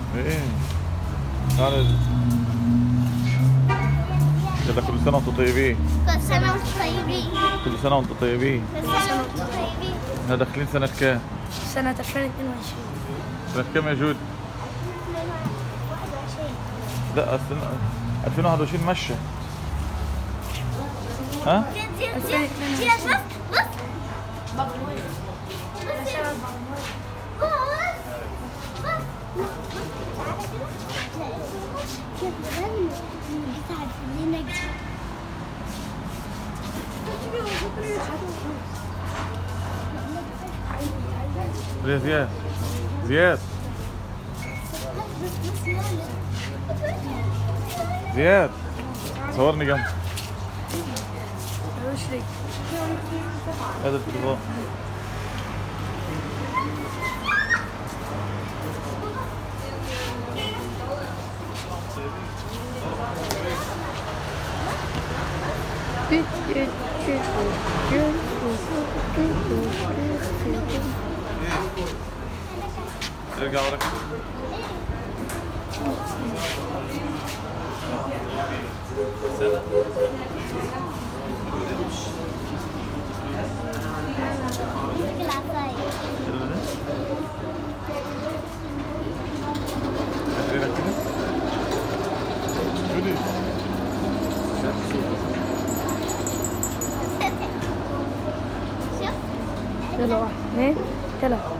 ايه تعالى يلا كل سنة وانتم طيبين كل سنة وانتم طيبين كل سنة وانتم طيبين كل سنة وانتم طيبين احنا داخلين سنة كام؟ سنة 2022 سنة كام يا جود؟ 21 لا السنة 2021 مشى ها؟ زياد زياد زياد زياد بص بص بص يا كيف غني بتاع لنا يا زياد زياد زياد صورني جنب ملوش رجل هذا التليفون ارجع وراك تقريبا كده جودي شوف يلا واحد اثنين ثلاثة